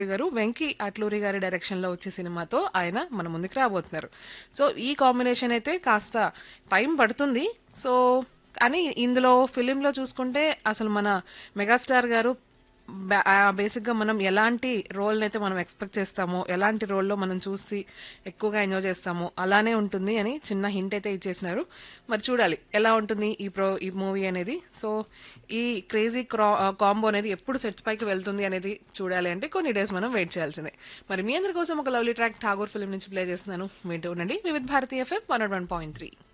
గారు వెంకీ అట్లూరి గారి డైరెక్షన్ లో వచ్చే సినిమాతో ఆయన మన ముందుకు రాబోతున్నారు సో ఈ కాంబినేషన్ అయితే కాస్త టైం పడుతుంది సో కానీ ఇందులో ఫిలింలో చూసుకుంటే అసలు మన మెగాస్టార్ గారు బా- ఆ బేసిక్ గా మనం ఎలాంటి రోల్ అయితే మనం ఎక్స్పెక్ట్ చేస్తామో ఎలాంటి రోల్లో మనం చూసి ఎక్కువగా ఎంజాయ్ చేస్తామో అలానే ఉంటుంది అని చిన్న హింట్ అయితే ఇచ్చేసినారు మరి చూడాలి ఎలా ఉంటుంది ఈ ప్రో ఈ మూవీ అనేది సో ఈ క్రేజీ కాంబో అనేది ఎప్పుడు సెట్స్ పైకి వెళ్తుంది అనేది చూడాలి అంటే కొన్ని డేస్ మనం వెయిట్ చేయాల్సిందే మరి మీ అందరి కోసం ఒక లవ్లీ ట్రాక్ ఠాగూర్ ఫిల్మ్ నుంచి ప్లే చేస్తున్నాను వింటూ ఉండండి Vividh Bharati FM one one point three